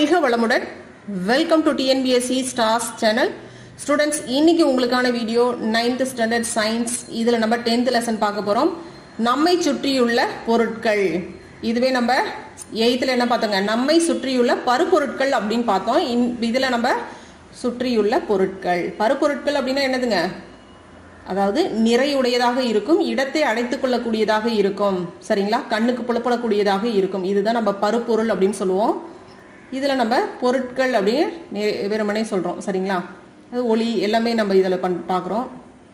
வாழ்க வளமுடன் welcome to TNPSC stars channel students இன்னைக்கு உங்களுக்கான வீடியோ நைன்த் ஸ்டாண்டர்ட் சயின்ஸ் இதில் நம்ம டென்த் லெசன் பார்க்க போகிறோம் நம்மை சுற்றியுள்ள பொருட்கள் இதுவே நம்ம எயித்தில் என்ன பார்த்தோங்க நம்மை சுற்றியுள்ள பருப்பொருட்கள் அப்படின்னு பார்த்தோம் இதில் நம்ம சுற்றியுள்ள பொருட்கள் பருப்பொருட்கள் அப்படின்னா என்னதுங்க அதாவது நிறையுடையதாக இருக்கும் இடத்தை அடைத்துக் கொள்ளக்கூடியதாக இருக்கும் சரிங்களா கண்ணுக்கு புலப்படக்கூடியதாக இருக்கும் இதுதான் நம்ம பருப்பொருள் அப்படின்னு சொல்லுவோம் இதில் நம்ம பொருட்கள் அப்படின்னு நே- வெறுமனே சொல்கிறோம் சரிங்களா அது ஒளி எல்லாமே நம்ம இதில் பண் பார்க்குறோம்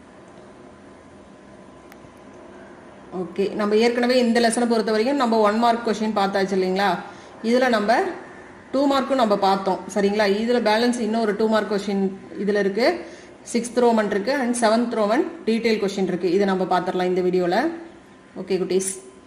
ஓகே நம்ம ஏற்கனவே இந்த லெசனை பொறுத்த வரைக்கும் நம்ம ஒன் மார்க் கொஷின் பார்த்தாச்சு இல்லைங்களா இதில் நம்ம டூ மார்க்கும் நம்ம பார்த்தோம் சரிங்களா இதில் பேலன்ஸ் இன்னும் ஒரு டூ மார்க் கொஷின் இதில் இருக்குது சிக்ஸ்த் ரோமன் இருக்குது and seventh roman detail question இருக்குது இதை நம்ம பார்த்துடலாம் இந்த வீடியோவில் ஓகே குட்டீஸ்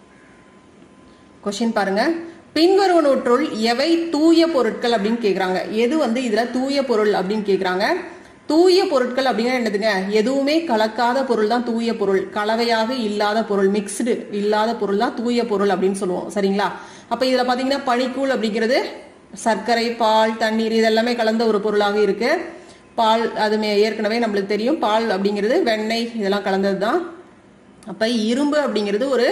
கொஷின் பாருங்க பின்வருவனவற்றுள் எவை தூய பொருட்கள் அப்படின்னு கேக்குறாங்க எது வந்து இதுல தூய பொருள் அப்படின்னு கேக்குறாங்க தூய பொருட்கள் அப்படின்னா என்னதுங்க எதுவுமே கலக்காத பொருள் தான் தூய பொருள் கலவையாக இல்லாத பொருள் மிக்ஸ்டு இல்லாத பொருள் தான் தூய பொருள் அப்படின்னு சொல்லுவோம் சரிங்களா அப்ப இதுல பாத்தீங்கன்னா பனிக்கூழ் அப்படிங்கிறது சர்க்கரை பால் தண்ணீர் இதெல்லாமே கலந்த ஒரு பொருளாக இருக்கு பால் அது மே- ஏற்கனவே நம்மளுக்கு தெரியும் பால் அப்படிங்கிறது வெண்ணெய் இதெல்லாம் கலந்தது தான் அப்ப இரும்பு அப்படிங்கிறது ஒரு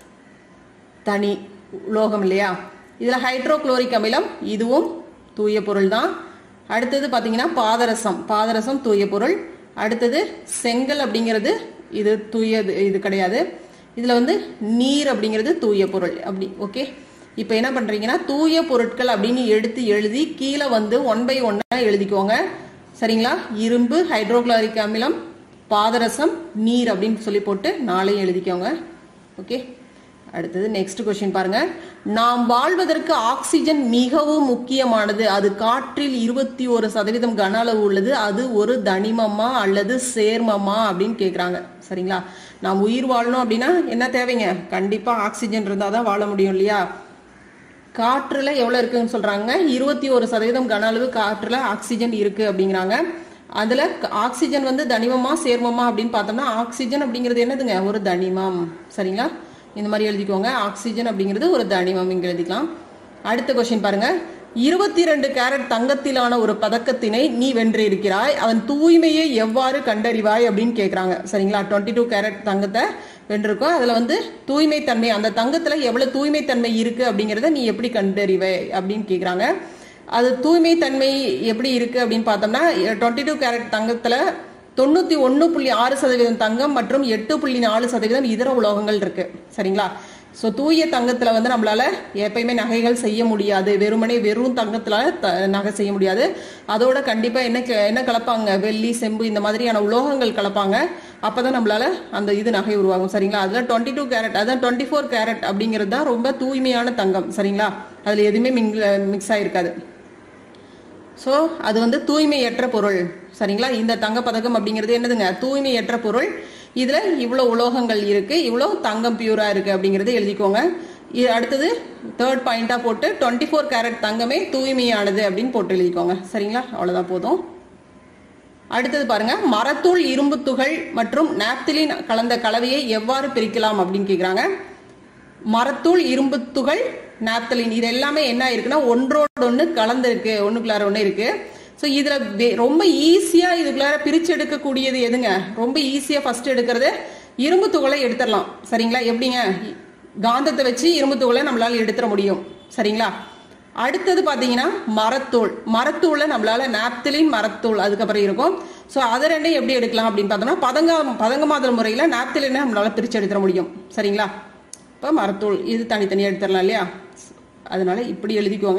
தனி உலோகம் இல்லையா இதில் ஹைட்ரோகுளோரிக் அமிலம் இதுவும் தூய பொருள் தான் அடுத்தது பார்த்தீங்கன்னா பாதரசம் பாதரசம் தூய பொருள் அடுத்தது செங்கல் அப்படிங்கிறது இது தூயது இது கிடையாது இதில் வந்து நீர் அப்படிங்கிறது தூய பொருள் அப்படி ஓகே இப்போ என்ன பண்ணுறீங்கன்னா தூய பொருட்கள் அப்படின்னு எடுத்து எழுதி கீழே வந்து ஒன் பை ஒன்னா எழுதிக்கோங்க சரிங்களா இரும்பு ஹைட்ரோகுளோரிக் அமிலம் பாதரசம் நீர் அப்படின்னு சொல்லி போட்டு நாளையும் எழுதிக்கோங்க ஓகே அடுத்தது நெக்ஸ்ட் கொஸ்டின் பாருங்க நாம் வாழ்வதற்கு ஆக்சிஜன் மிகவும் முக்கியமானது அது காற்றில் இருபத்தி ஒரு சதவீதம் கன அளவு உள்ளது அது ஒரு தனிமமா அல்லது சேர்மமா அப்படின்னு கேக்குறாங்க சரிங்களா நாம் உயிர் வாழணும் அப்படின்னா என்ன தேவைங்க கண்டிப்பா ஆக்சிஜன் இருந்தால் தான் வாழ முடியும் இல்லையா காற்றுல எவ்வளவு இருக்குன்னு சொல்றாங்க இருபத்தி ஒரு சதவீதம் கன அளவு காற்றுல ஆக்சிஜன் இருக்கு அப்படிங்கிறாங்க அதுல க- ஆக்சிஜன் வந்து தனிமமா சேர்மமா அப்படின்னு பார்த்தோம்னா ஆக்சிஜன் அப்படிங்கிறது என்னதுங்க ஒரு தனிமம் சரிங்களா இந்த மாதிரி எழுதிக்கோங்க ஆக்சிஜன் அப்படிங்கிறது ஒரு தனிமம் இங்க எழுதிக்கலாம் அடுத்த கொஸ்டின் பாருங்க இருபத்தி ரெண்டு கேரட் தங்கத்திலான ஒரு பதக்கத்தினை நீ வென்றிருக்கிறாய் அதன் தூய்மையை எவ்வாறு கண்டறிவாய் அப்படின்னு கேக்குறாங்க சரிங்களா டுவெண்ட்டி டூ கேரட் தங்கத்தை வென்றிருக்கோம் அதுல வந்து தூய்மை தன்மை அந்த தங்கத்துல எவ்வளவு தூய்மை தன்மை இருக்கு அப்படிங்கறத நீ எப்படி கண்டறிவை அப்படின்னு கேக்குறாங்க அது தூய்மை தன்மை எப்படி இருக்கு அப்படின்னு பார்த்தோம்னா டுவெண்ட்டி டூ கேரட் தங்கத்துல தொண்ணூத்தி ஒன்னு புள்ளி ஆறு சதவீதம் தங்கம் மற்றும் எட்டு புள்ளி நாலு சதவீதம் இதர உலோகங்கள் இருக்கு சரிங்களா ஸோ தூய தங்கத்துல வந்து நம்மளால எப்பயுமே நகைகள் செய்ய முடியாது வெறுமனே வெறும் தங்கத்துல த- நகை செய்ய முடியாது அதோட கண்டிப்பா என்ன க- என்ன கலப்பாங்க வெள்ளி செம்பு இந்த மாதிரியான உலோகங்கள் கலப்பாங்க அப்பதான் நம்மளால அந்த இது நகை உருவாகும் சரிங்களா அதுல டுவெண்ட்டி டூ கேரட் அதான் டுவெண்ட்டி ஃபோர் கேரட் அப்படிங்கிறது தான் ரொம்ப தூய்மையான தங்கம் சரிங்களா அதுல எதுவுமே மிக்ஸ் ஆயிருக்காது ஸோ அது வந்து தூய்மையற்ற பொருள் சரிங்களா இந்த தங்கப்பதக்கம் அப்படிங்கிறது என்னதுங்க தூய்மையற்ற பொருள் இதுல இவ்வளவு உலோகங்கள் இருக்கு இவ்வளவு தங்கம் பியூரா இருக்கு அப்படிங்கறத எழுதிக்கோங்க இ- அடுத்தது தேர்ட் பாயிண்டா போட்டு டுவெண்ட்டி ஃபோர் கேரட் தங்கமே தூய்மையானது அப்படின்னு போட்டு எழுதிக்கோங்க சரிங்களா அவ்வளவுதான் போதும் அடுத்தது பாருங்க மரத்தூள் இரும்பு துகள் மற்றும் நாப்திலின் கலந்த கலவையை எவ்வாறு பிரிக்கலாம் அப்படின்னு கேக்குறாங்க மரத்தூள் இரும்பு துகள் நாப்தலின் இது எல்லாமே என்ன இருக்குன்னா ஒன்றோடு ஒன்று கலந்துருக்கு ஒண்ணுக்குள்ளார ஒன்று இருக்கு ஸோ இதுல வே- ரொம்ப ஈஸியா இதுக்குள்ளார பிரிச்சு எடுக்கக்கூடியது எதுங்க ரொம்ப ஈஸியா ஃபர்ஸ்ட் எடுக்கிறது இரும்பு துகளை எடுத்துடலாம் சரிங்களா எப்படிங்க காந்தத்தை வச்சு இரும்பு துகளை நம்மளால எடுத்துட முடியும் சரிங்களா அடுத்தது பாத்தீங்கன்னா மரத்தூள் மரத்தூள்ல நம்மளால நாப்தலின் மரத்தூள் அதுக்கப்புறம் இருக்கும் ஸோ அதை ரெண்டையும் எப்படி எடுக்கலாம் அப்படின்னு பார்த்தோம்னா பதங்க பதங்கமாதல் முறையில் நாப்தலினை நம்மளால பிரிச்சு எடுத்துட முடியும் சரிங்களா இப்போ மரத்தூள் இது தனித்தனியாக எடுத்துடலாம் இல்லையா அதனால இப்படி எழுதிக்கோங்க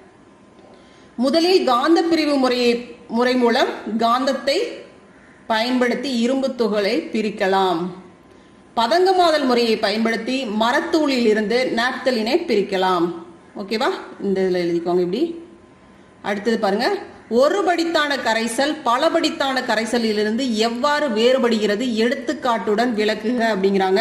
முதலில் காந்த பிரிவு முறையை முறை மூலம் காந்தத்தை பயன்படுத்தி இரும்பு துகளை பிரிக்கலாம் பதங்கமாதல் முறையை பயன்படுத்தி மரத்தூளில் இருந்து நாப்தலினை பிரிக்கலாம் ஓகேவா இந்த இதில் எழுதிக்கோங்க இப்படி அடுத்தது பாருங்க ஒரு படித்தான கரைசல் பல படித்தான கரைசலிலிருந்து எவ்வாறு வேறுபடுகிறது எடுத்துக்காட்டுடன் விளக்குக அப்படிங்கிறாங்க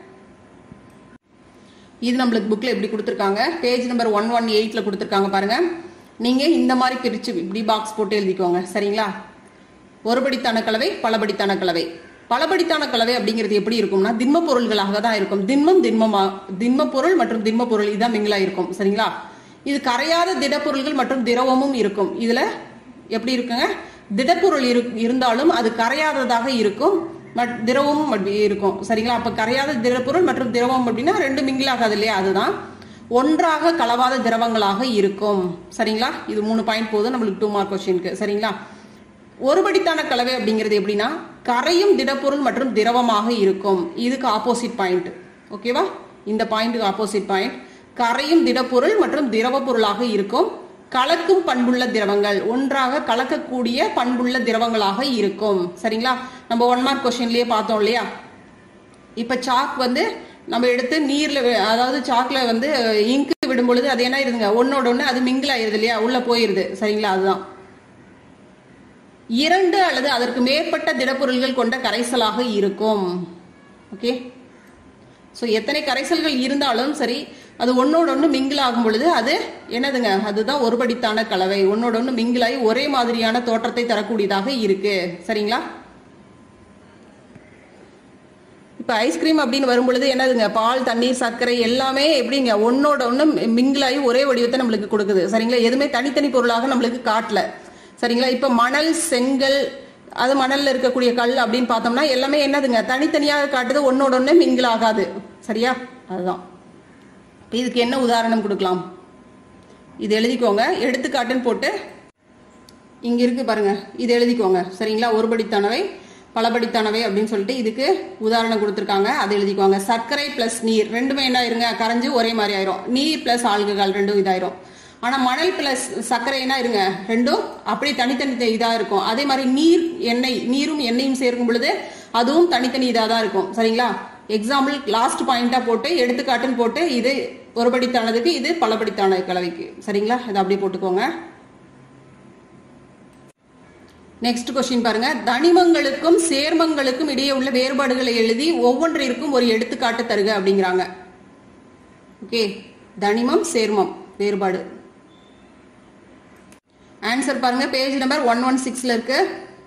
இது நம்மளுக்கு புக்ல எப்படி கொடுத்துருக்காங்க பேஜ் நம்பர் ஒன் ஒன் எயிட்ல கொடுத்துருக்காங்க பாருங்க நீங்க இந்த மாதிரி பிரிச்சு இப்படி பாக்ஸ் போட்டு எழுதிக்கோங்க சரிங்களா ஒரு படித்தான கலவை பலபடித்தான கலவை பலபடித்தான கலவை அப்படிங்கிறது எப்படி இருக்கும்னா திண்ம பொருள்களாக தான் இருக்கும் திண்மம் திண்மமா திண்ம பொருள் மற்றும் திண்ம பொருள் இதுதான் மிங்கிலா இருக்கும் சரிங்களா இது கரையாத திடப்பொருள்கள் மற்றும் திரவமும் இருக்கும் இதுல எப்படி இருக்குங்க திடப்பொருள் இரு இருந்தாலும் அது கரையாததாக இருக்கும் மட்- திரவமும் அப்படி இருக்கும் சரிங்களா அப்ப கரையாத திடப்பொருள் மற்றும் திரவம் அப்படின்னா ரெண்டு மிங்கிள் ஆகாது இல்லையா அதுதான் ஒன்றாக கலவாத திரவங்களாக இருக்கும் சரிங்களா இது மூணு பாயிண்ட் போதும் நம்மளுக்கு டூ மார்க் கொஸ்டினுக்கு சரிங்களா ஒருபடித்தான கலவை அப்படிங்கிறது எப்படின்னா கரையும் திடப்பொருள் மற்றும் திரவமாக இருக்கும் இதுக்கு ஆப்போசிட் பாயிண்ட் ஓகேவா இந்த பாயிண்ட்டுக்கு ஆப்போசிட் பாயிண்ட் கரையும் திடப்பொருள் மற்றும் திரவ பொருளாக இருக்கும் கலக்கும் பண்புள்ள திரவங்கள் ஒன்றாக கலக்கக்கூடிய பண்புள்ள திரவங்களாக இருக்கும் சரிங்களா நம்ம ஒன் மார்க் கொஸ்டின்லயே பார்த்தோம் இல்லையா இப்ப சாக் வந்து நம்ம எடுத்து நீர்ல வி- அதாவது சாக்ல வந்து இங்கு விடும் பொழுது அது என்ன ஆயிருதுங்க ஒன்னோட ஒண்ணு அது மிங்கிள் ஆயிருது இல்லையா உள்ள போயிருது சரிங்களா அதுதான் இரண்டு அல்லது அதற்கு மேற்பட்ட திடப்பொருள்கள் கொண்ட கரைசலாக இருக்கும் ஓகே ஸோ எத்தனை கரைசல்கள் இருந்தாலும் சரி அது ஒன்னோட ஒன்று மிங்கிள் ஆகும் பொழுது அது என்னதுங்க அதுதான் ஒருபடித்தான கலவை ஒன்னோட ஒன்று மிங்கிளாகி ஒரே மாதிரியான தோற்றத்தை தரக்கூடியதாக இருக்கு சரிங்களா இப்போ ஐஸ்கிரீம் அப்படின்னு வரும்பொழுது என்னதுங்க பால் தண்ணீர் சர்க்கரை எல்லாமே எப்படிங்க ஒன்னோட ஒன்று மிங்கிளாகி ஒரே வடிவத்தை நம்மளுக்கு கொடுக்குது சரிங்களா எதுவுமே தனித்தனி பொருளாக நம்மளுக்கு காட்டல சரிங்களா இப்போ மணல் செங்கல் அது மணல்ல இருக்கக்கூடிய கல் அப்படின்னு பார்த்தோம்னா எல்லாமே என்னதுங்க தனித்தனியாக காட்டுது ஒன்னோட ஒன்று மிங்கிள் ஆகாது சரியா அதுதான் இப்ப இதுக்கு என்ன உதாரணம் கொடுக்கலாம் இது எழுதிக்கோங்க எடுத்துக்காட்டுன்னு போட்டு இங்க இருக்கு பாருங்க இது எழுதிக்கோங்க சரிங்களா ஒருபடித்தானவை பலபடித்தானவை அப்படின்னு சொல்லிட்டு இதுக்கு உதாரணம் கொடுத்துருக்காங்க அதை எழுதிக்கோங்க சர்க்கரை பிளஸ் நீர் ரெண்டுமே என்ன ஆயிருங்க கரைஞ்சு ஒரே மாதிரி ஆயிரும் நீர் பிளஸ் ஆல்கஹால் ரெண்டும் இதாயிரும் ஆனா மணல் பிளஸ் சர்க்கரை என்ன இருங்க ரெண்டும் அப்படி தனித்தனி இதா இருக்கும் அதே மாதிரி நீர் எண்ணெய் நீரும் எண்ணெயும் சேர்க்கும் பொழுது அதுவும் தனித்தனி இதா தான் இருக்கும் சரிங்களா எக்ஸாம்பிள் லாஸ்ட் பாயிண்டா போட்டு எடுத்துக்காட்டுன்னு போட்டு இது ஒருபடித்தானதுக்கு இது பலபடித்தான கலவைக்கு சரிங்களா இதை அப்படியே போட்டுக்கோங்க நெக்ஸ்ட் கொஸ்டின் பாருங்க தனிமங்களுக்கும் சேர்மங்களுக்கும் இடையே உள்ள வேறுபாடுகளை எழுதி ஒவ்வொன்றிற்கும் ஒரு எடுத்துக்காட்டு தருக அப்படிங்கிறாங்க ஓகே தனிமம் சேர்மம் வேறுபாடு ஆன்சர் பாருங்க பேஜ் நம்பர் ஒன் ஒன் சிக்ஸ்ல இருக்கு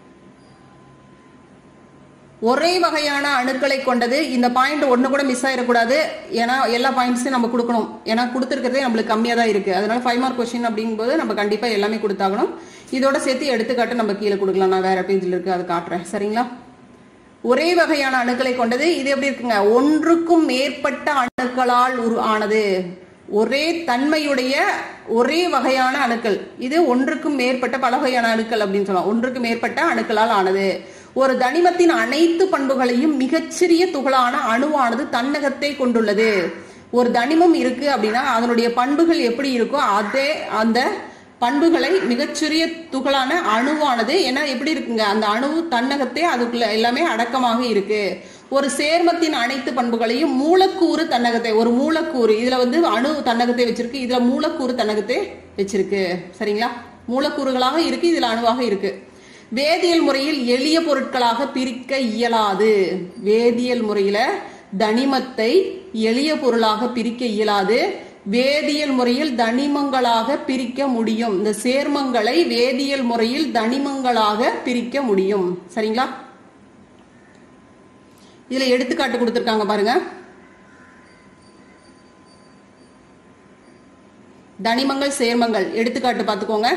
ஒரே வகையான அணுக்களை கொண்டது இந்த பாயிண்ட் ஒன்று கூட மிஸ் ஆயிடக்கூடாது ஏன்னா எல்லா பாயிண்ட்ஸையும் நம்ம கொடுக்கணும் ஏன்னா கொடுத்துருக்கிறதே நம்மளுக்கு கம்மியாக தான் இருக்கு அதனால ஃபைவ் மார்க் கொஸ்டின் அப்படிங்கும்போது நம்ம கண்டிப்பாக எல்லாமே கொடுத்தாகணும் இதோட சேர்த்து எடுத்துக்காட்டு நம்ம கீழே கொடுக்கலாம் நான் வேற பேஜில் இருக்கு அதை காட்டுறேன் சரிங்களா ஒரே வகையான அணுக்களை கொண்டது இது எப்படி இருக்குங்க ஒன்றுக்கும் மேற்பட்ட அணுக்களால் உரு ஆனது ஒரே தன்மையுடைய ஒரே வகையான அணுக்கள் இது ஒன்றுக்கும் மேற்பட்ட பல வகையான அணுக்கள் அப்படின்னு சொல்லலாம் ஒன்றுக்கு மேற்பட்ட அணுக்களால் ஆனது ஒரு தனிமத்தின் அனைத்து பண்புகளையும் மிகச்சிறிய துகளான அணுவானது தன்னகத்தை கொண்டுள்ளது ஒரு தனிமம் இருக்கு அப்படின்னா அதனுடைய பண்புகள் எப்படி இருக்கோ அதே அந்த பண்புகளை மிகச்சிறிய துகளான அணுவானது ஏன்னா எப்படி இருக்குங்க அந்த அணு தன்னகத்தே அதுக்குள்ள எல்லாமே அடக்கமாக இருக்கு ஒரு சேர்மத்தின் அனைத்து பண்புகளையும் மூலக்கூறு தன்னகத்தை ஒரு மூலக்கூறு இதுல வந்து அணு தன்னகத்தை வச்சிருக்கு இதுல மூலக்கூறு தன்னகத்தை வச்சிருக்கு சரிங்களா மூலக்கூறுகளாக இருக்கு இதுல அணுவாக இருக்கு வேதியியல் முறையில் எளிய பொருட்களாக பிரிக்க இயலாது வேதியியல் முறையில தனிமத்தை எளிய பொருளாக பிரிக்க இயலாது வேதியியல் முறையில் தனிமங்களாக பிரிக்க முடியும் இந்த சேர்மங்களை வேதியியல் முறையில் தனிமங்களாக பிரிக்க முடியும் சரிங்களா இதுல எடுத்துக்காட்டு கொடுத்திருக்காங்க பாருங்க தனிமங்கள் சேர்மங்கள் எடுத்துக்காட்டு பார்த்துக்கோங்க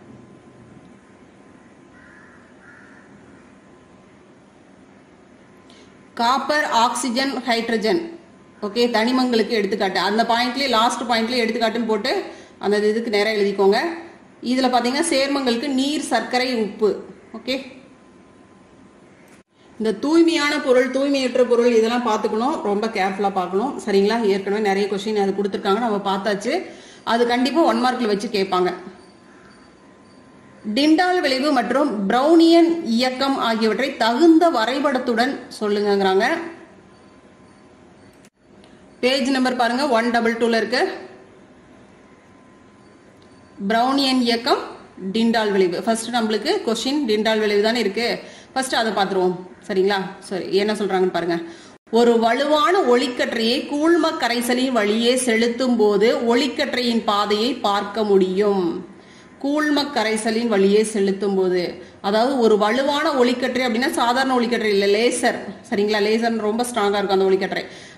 காப்பர் ஆக்சிஜன் ஹைட்ரஜன் ஓகே தனிமங்களுக்கு எடுத்துக்காட்டு அந்த பாயிண்ட்லயே லாஸ்ட் பாயிண்ட்லயே எடுத்துக்காட்டுன்னு போட்டு அந்த இதுக்கு நேரம் எழுதிக்கோங்க இதுல பாத்தீங்கன்னா சேர்மங்களுக்கு நீர் சர்க்கரை உப்பு ஓகே இந்த தூய்மையான பொருள் தூய்மையற்ற பொருள் இதெல்லாம் பார்த்துக்கணும் ரொம்ப கேர்ஃபுல்லா பார்க்கணும் சரிங்களா ஏற்கனவே நிறைய கொஸ்டின் அது கொடுத்துருக்காங்க நம்ம பார்த்தாச்சு அது கண்டிப்பா ஒன் மார்க்ல வச்சு கேட்பாங்க டிண்டால் விளைவு மற்றும் பிரவுனியன் இயக்கம் ஆகியவற்றை தகுந்த வரைபடத்துடன் சொல்லுங்கங்கிறாங்க பேஜ் நம்பர் பாருங்க ஒன் டபுள் டூல இருக்கு பிரவுனியன் இயக்கம் டிண்டால் விளைவு ஃபர்ஸ்ட் நம்மளுக்கு கொஸ்டின் டிண்டால் விளைவு தானே இருக்கு ஃபர்ஸ்ட் அதை பார்த்துருவோம் சரிங்களா சரி என்ன சொல்றாங்கன்னு பாருங்க ஒரு வலுவான ஒளிக்கற்றையை கூழ்ம கரைசலின் வழியே செலுத்தும் போது ஒளிக்கற்றையின் பாதையை பார்க்க முடியும் கூழ்ம கரைசலின் வழியே செலுத்தும் போது அதாவது ஒரு வலுவான ஒளிக்கற்றை அப்படின்னா சாதாரண ஒளிக்கற்றை இல்லை லேசர் சரிங்களா லேசர் ரொம்ப ஸ்ட்ராங்கா இருக்கும் அந்த ஒளிக்கற்றை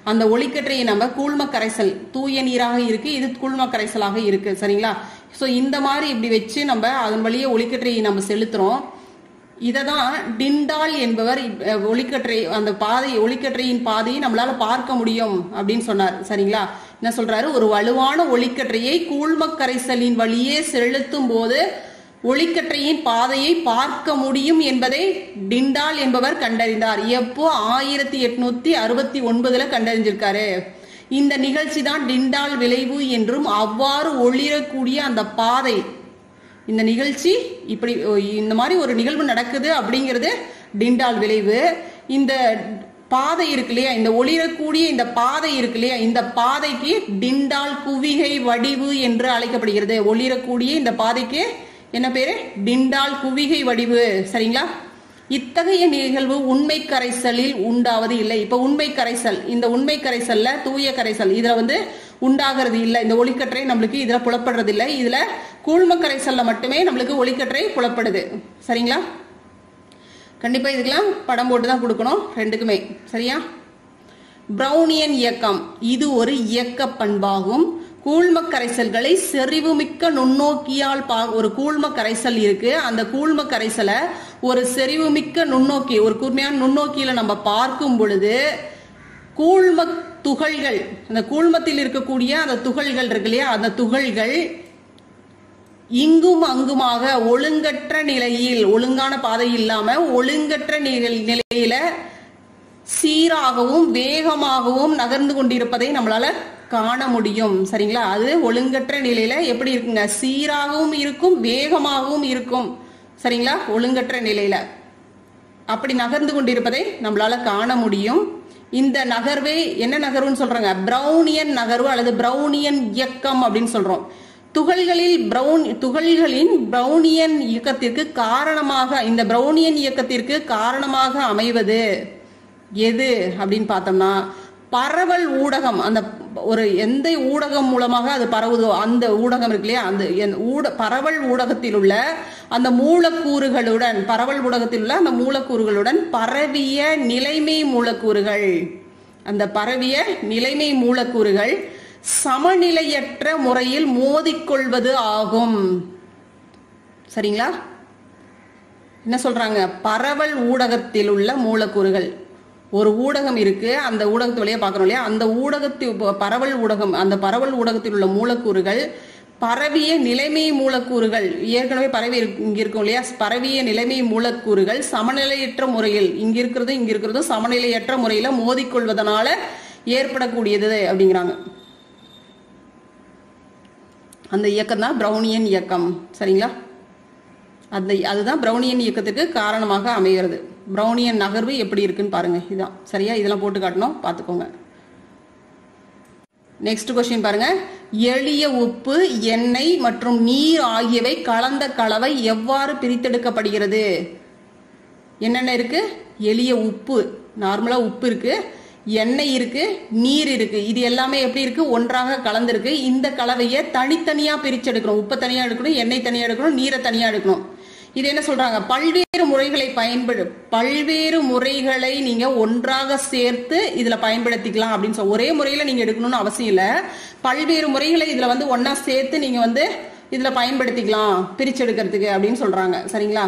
அந்த ஒளிக்கற்றையை நம்ம கூழ்ம கரைசல் தூய நீராக இருக்கு இது கூழ்ம கரைசலாக இருக்கு சரிங்களா ஸோ இந்த மாதிரி இப்படி வச்சு நம்ம அதன் வழியே ஒளிக்கற்றையை நம்ம செலுத்துறோம் இதை தான் டிண்டால் என்பவர் அஹ், ஒளிக்கற்றை அந்த பாதை ஒளிக்கற்றையின் பாதையை நம்மளால பார்க்க முடியும் அப்படின்னு சொன்னார் சரிங்களா என்ன சொல்றாரு ஒரு வலுவான ஒளிக்கற்றையை கூழ்மக் கரைசலின் வழியே செலுத்தும் போது ஒளிக்கற்றையின் பாதையை பார்க்க முடியும் என்பதை டிண்டால் என்பவர் கண்டறிந்தார் எப்போ ஆயிரத்தி எட்நூத்தி அறுபத்தி ஒன்பதுல கண்டறிஞ்சிருக்காரு இந்த நிகழ்ச்சி தான் டிண்டால் விளைவு என்றும் அவ்வாறு ஒளிரக்கூடிய அந்த பாதை இந்த நிகழ்ச்சி இப்படி ஓ, இந்த மாதிரி ஒரு நிகழ்வு நடக்குது அப்படிங்கிறது டிண்டால் விளைவு இந்த பாதை இருக்கு இல்லையா இந்த ஒளிரக்கூடிய இந்த பாதை இருக்கு இல்லையா இந்த பாதைக்கு டிண்டால் குவிகை வடிவு என்று அழைக்கப்படுகிறது ஒளிரக்கூடிய இந்த பாதைக்கு என்ன பேரு டிண்டால் குவிகை வடிவு சரிங்களா இத்தகைய நிகழ்வு உண்மை கரைசலில் உண்டாவது இல்லை இப்ப உண்மை கரைசல் இந்த உண்மை கரைசல்ல தூய கரைசல் இதுல வந்து உண்டாகிறது இல்லை இந்த ஒளிக்கற்றை நம்மளுக்கு இதுல புலப்படுறது இல்லை இதுல கூழ்ம கரைசல்ல மட்டுமே நம்மளுக்கு ஒளிக்கற்றை புலப்படுது சரிங்களா கண்டிப்பா இதுக்கெல்லாம் படம் போட்டு தான் கொடுக்கணும் ரெண்டுக்குமே சரியா பிரவுனியன் இயக்கம் இது ஒரு இயக்க பண்பாகும் கூழ்ம கரைசல்களை செறிவுமிக்க நுண்ணோக்கியால் பா ஒரு கூழ்ம கரைசல் இருக்கு அந்த கூழ்ம கரைசலை ஒரு செறிவுமிக்க நுண்ணோக்கி ஒரு கூர்மையான நுண்ணோக்கியில நம்ம பார்க்கும் பொழுது கூழ்ம துகள்கள் அந்த கூழ்மத்தில் இருக்கக்கூடிய அந்த துகள்கள் இருக்கு இல்லையா அந்த துகள்கள் இங்கும் அங்குமாக ஒழுங்கற்ற நிலையில் ஒழுங்கான பாதை இல்லாம ஒழுங்கற்ற நிலை- நிலையில சீராகவும் வேகமாகவும் நகர்ந்து கொண்டிருப்பதை நம்மளால காண முடியும் சரிங்களா அது ஒழுங்கற்ற நிலையில எப்படி இருக்குங்க சீராகவும் இருக்கும் வேகமாகவும் இருக்கும் சரிங்களா ஒழுங்கற்ற நிலையில அப்படி நகர்ந்து கொண்டிருப்பதை நம்மளால காண முடியும் இந்த நகர்வே என்ன நகர்வுன்னு சொல்றாங்க பிரவுனியன் நகர்வு அல்லது பிரவுனியன் இயக்கம் அப்படின்னு சொல்றோம் துகள்களில் பிரவுன் துகள்களின் பிரவுனியன் இயக்கத்திற்கு காரணமாக இந்த பிரவுனியன் இயக்கத்திற்கு காரணமாக அமைவது எது அப்படின்னு பார்த்தோம்னா பரவல் ஊடகம் அந்த ஒரு எந்த ஊடகம் மூலமாக அது பரவுதோ அந்த ஊடகம் இருக்கு இல்லையா அந்த எந்த ஊட பரவல் ஊடகத்தில் உள்ள அந்த மூலக்கூறுகளுடன் பரவல் ஊடகத்தில் உள்ள அந்த மூலக்கூறுகளுடன் பரவிய நிலைமை மூலக்கூறுகள் அந்த பரவிய நிலைமை மூலக்கூறுகள் சமநிலையற்ற முறையில் மோதிக்கொள்வது ஆகும் சரிங்களா என்ன சொல்றாங்க பரவல் ஊடகத்தில் உள்ள மூலக்கூறுகள் ஒரு ஊடகம் இருக்கு அந்த ஊடகத்து வழியா பார்க்கறோம் இல்லையா அந்த ஊடகத்தில் பரவல் ஊடகம் அந்த பரவல் ஊடகத்தில் உள்ள மூலக்கூறுகள் பரவிய நிலைமை மூலக்கூறுகள் ஏற்கனவே பரவி இருக்கு- இங்க இருக்கும் இல்லையா பரவிய நிலைமை மூலக்கூறுகள் சமநிலையற்ற முறையில் இங்க இருக்கிறதும் இங்க இருக்கிறதும் சமநிலையற்ற முறையில மோதிக்கொள்வதனால ஏற்படக்கூடியது அப்படிங்கிறாங்க அந்த இயக்கம் தான் பிரவுனியன் இயக்கம் சரிங்களா அந்த அதுதான் பிரவுனியன் இயக்கத்துக்கு காரணமாக அமைகிறது பிரவுனியன் நகர்வு எப்படி இருக்குன்னு பாருங்க இதான் சரியா இதெல்லாம் போட்டு காட்டணும் பார்த்துக்கோங்க நெக்ஸ்ட் கொஸ்டின் பாருங்க எளிய உப்பு எண்ணெய் மற்றும் நீர் ஆகியவை கலந்த கலவை எவ்வாறு பிரித்தெடுக்கப்படுகிறது என்னென்ன இருக்கு எளிய உப்பு நார்மலா உப்பு இருக்கு எண்ணெய் இருக்கு நீர் இருக்கு இது எல்லாமே எப்படி இருக்கு ஒன்றாக கலந்திருக்கு இந்த கலவையை தனித்தனியா பிரிச்செடுக்கணும் உப்பை தனியா எடுக்கணும் எண்ணெய் தனியா எடுக்கணும் நீரை தனியா எடுக்கணும் இது என்ன சொல்றாங்க பல்வேறு முறைகளை பயன்படு பல்வேறு முறைகளை நீங்க ஒன்றாக சேர்த்து இதுல பயன்படுத்திக்கலாம் அப்படின்னு சொல்ல ஒரே முறையில நீங்க எடுக்கணும்னு அவசியம் இல்ல பல்வேறு முறைகளை இதுல வந்து ஒண்ணா சேர்த்து நீங்க வந்து இதுல பயன்படுத்திக்கலாம் பிரிச்செடுக்கிறதுக்கு அப்படின்னு சொல்றாங்க சரிங்களா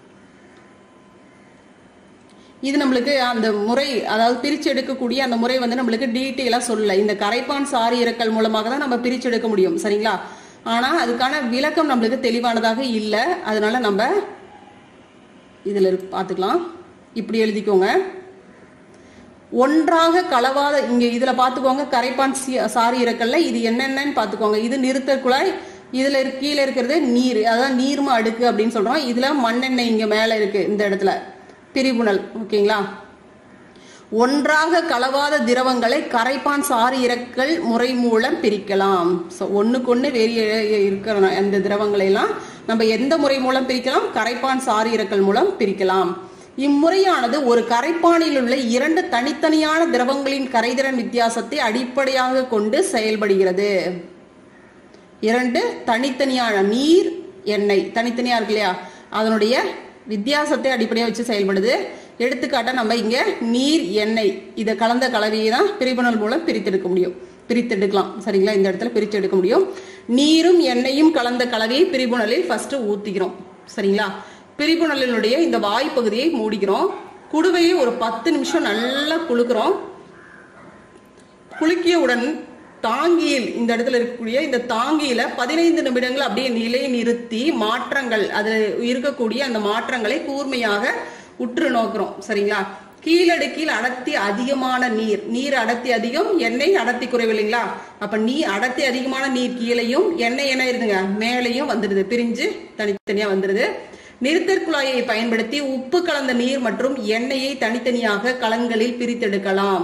இது நம்மளுக்கு அந்த முறை அதாவது பிரிச்சு எடுக்கக்கூடிய அந்த முறை வந்து நம்மளுக்கு டீட்டெயிலா சொல்லல இந்த கரைப்பான் சாரி இறக்கல் மூலமாக தான் நம்ம பிரிச்சு எடுக்க முடியும் சரிங்களா ஆனா அதுக்கான விளக்கம் நம்மளுக்கு தெளிவானதாக இல்லை அதனால நம்ம இதுல இருக்கு பார்த்துக்கலாம் இப்படி எழுதிக்கோங்க ஒன்றாக கலவாத இங்க இதுல பாத்துக்கோங்க கரைப்பான் சி- சாரி இறக்கல்ல இது என்னென்னன்னு பாத்துக்கோங்க இது நிறுத்தல் குழாய் இதுல இருக்கு- கீழே இருக்கிறது நீர் அதான் நீர்ம அடுக்கு அப்படின்னு சொல்றோம் இதுல மண்ணெண்ணெய் இங்க மேல இருக்கு இந்த இடத்துல பிரிவுணல் ஓகேங்களா ஒன்றாக கலவாத திரவங்களை கரைப்பான் சாறு இறக்கல் முறை மூலம் பிரிக்கலாம் ஸோ ஒண்ணுக்கொண்ணு வேறு இருக்கிற அந்த திரவங்களை எல்லாம் நம்ம எந்த முறை மூலம் பிரிக்கலாம் கரைப்பான் சாறு இறக்கல் மூலம் பிரிக்கலாம் இம்முறையானது ஒரு கரைப்பானில் உள்ள இரண்டு தனித்தனியான திரவங்களின் கரைதிறன் வித்தியாசத்தை அடிப்படையாக கொண்டு செயல்படுகிறது இரண்டு தனித்தனியான நீர் எண்ணெய் தனித்தனியா இருக்கு இல்லையா அதனுடைய வித்தியாசத்தை அடிப்படையாக வச்சு செயல்படுது எடுத்துக்காட்டா நம்ம இங்க நீர் எண்ணெய் இதை கலந்த கலவையை தான் பிரிபுணல் மூலம் பிரித்தெடுக்க முடியும் பிரித்தெடுக்கலாம் சரிங்களா இந்த இடத்துல பிரித்து எடுக்க முடியும் நீரும் எண்ணெயும் கலந்த கலவையை பிரிபுணலில் ஃபர்ஸ்ட் ஊத்திக்கிறோம் சரிங்களா பிரிபுணலினுடைய இந்த வாய் பகுதியை மூடிக்கிறோம் குடுவையை ஒரு பத்து நிமிஷம் நல்லா குளுக்குறோம் குலுக்கியவுடன் தாங்கியில் இந்த இடத்துல இருக்கக்கூடிய இந்த தாங்கியில பதினைந்து நிமிடங்கள் அப்படியே நிலை நிறுத்தி மாற்றங்கள் அதுல இருக்கக்கூடிய அந்த மாற்றங்களை கூர்மையாக உற்று நோக்குறோம் சரிங்களா கீழடுக்கில் அடர்த்தி அதிகமான நீர் நீர் அடர்த்தி அதிகம் எண்ணெய் அடர்த்தி குறைவு இல்லைங்களா அப்ப நீ அடர்த்தி அதிகமான நீர் கீழையும் எண்ணெய் என்ன இருதுங்க மேலையும் வந்துடுது பிரிஞ்சு தனித்தனியா வந்துடுது நிறுத்தற் குழாயை பயன்படுத்தி உப்பு கலந்த நீர் மற்றும் எண்ணெயை தனித்தனியாக கலன்களில் பிரித்தெடுக்கலாம்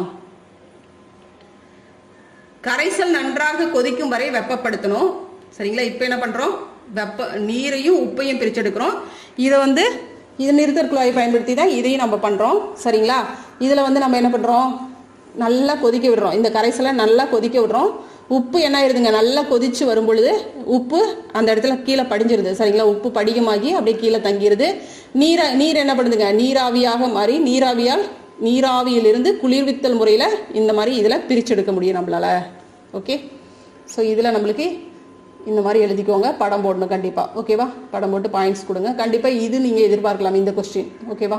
கரைசல் நன்றாக கொதிக்கும் வரை வெப்பப்படுத்தணும் சரிங்களா இப்போ என்ன பண்றோம் வெப்ப நீரையும் உப்பையும் பிரிச்செடுக்கிறோம் இதை வந்து இது நிறுத்தற் குழாயை பயன்படுத்தி தான் இதையும் நம்ம பண்றோம் சரிங்களா இதுல வந்து நம்ம என்ன பண்றோம் நல்லா கொதிக்க விடுறோம் இந்த கரைசலை நல்லா கொதிக்க விடுறோம் உப்பு என்ன ஆயிருதுங்க நல்லா கொதிச்சு வரும் பொழுது உப்பு அந்த இடத்துல கீழே படிஞ்சிருது சரிங்களா உப்பு படிகமாகி அப்படியே கீழே தங்கிருது நீர நீர் என்ன பண்ணுதுங்க நீராவியாக மாறி நீராவியால் நீராவியிலிருந்து குளிர்வித்தல் முறையில் இந்த மாதிரி இதில் பிரிச்செடுக்க முடியும் நம்மளால ஓகே ஸோ இதில் நம்மளுக்கு இந்த மாதிரி எழுதிக்கோங்க படம் போடணும் கண்டிப்பாக ஓகேவா படம் போட்டு பாயிண்ட்ஸ் கொடுங்க கண்டிப்பாக இது நீங்கள் எதிர்பார்க்கலாம் இந்த கொஸ்டின் ஓகேவா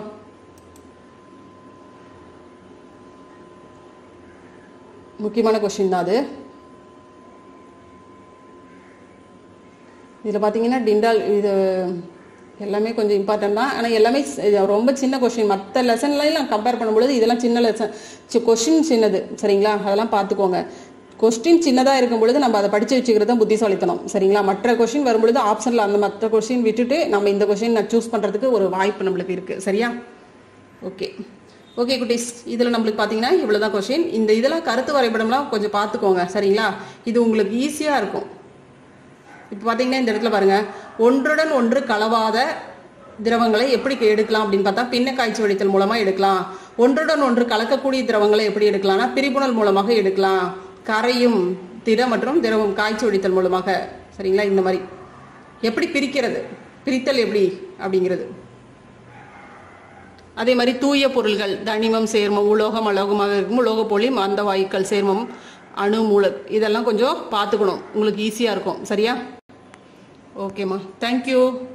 முக்கியமான கொஸ்டின் தான் அது இதில் பார்த்தீங்கன்னா டிண்டால் இது எல்லாமே கொஞ்சம் இம்பார்ட்டன்ட் தான் ஆனால் எல்லாமே ஸ்- இது ரொம்ப சின்ன கொஷின் மற்ற லெசன்லாம் கம்பேர் பண்ணும்பொழுது இதெல்லாம் சின்ன லெசன் கொஷின் சின்னது சரிங்களா அதெல்லாம் பார்த்துக்கோங்க கொஸ்டின் சின்னதாக இருக்கும் பொழுது நம்ம அதை படித்து வச்சுக்கிறது தான் புத்திசாலித்தனம் சரிங்களா மற்ற கொஷின் வரும்பொழுது ஆப்ஷனில் அந்த மற்ற கொஷின் விட்டுட்டு நம்ம இந்த கொஷின் நான் சூஸ் பண்ணுறதுக்கு ஒரு வாய்ப்பு நம்மளுக்கு இருக்குது சரியா ஓகே ஓகே குட்டீஸ் இதில் நம்மளுக்கு பார்த்தீங்கன்னா இவ்வளோ தான் கொஷின் இந்த இதெல்லாம் கருத்து வரைபடம்லாம் கொஞ்சம் பார்த்துக்கோங்க சரிங்களா இது உங்களுக்கு ஈஸியாக இருக்கும் இப்போ பார்த்தீங்கன்னா இந்த இடத்துல பாருங்க ஒன்றுடன் ஒன்று கலவாத திரவங்களை எப்படி எடுக்கலாம் அப்படின்னு பார்த்தா பின்ன காய்ச்சி வடித்தல் மூலமா எடுக்கலாம் ஒன்றுடன் ஒன்று கலக்கக்கூடிய திரவங்களை எப்படி எடுக்கலாம்னா பிரிப்புணல் மூலமாக எடுக்கலாம் கரையும் திட மற்றும் திரவம் காய்ச்சி வடித்தல் மூலமாக சரிங்களா இந்த மாதிரி எப்படி பிரிக்கிறது பிரித்தல் எப்படி அப்படிங்கிறது அதே மாதிரி தூய பொருள்கள் தனிமம் சேர்மம் உலோகம் அலோகமாக இருக்கும் உலோக பொலி மந்த வாயுக்கள் சேர்மம் அணு மூல இதெல்லாம் கொஞ்சம் பார்த்துக்கணும் உங்களுக்கு ஈஸியாக இருக்கும் சரியா ஓகேம்மா தேங்க்யூ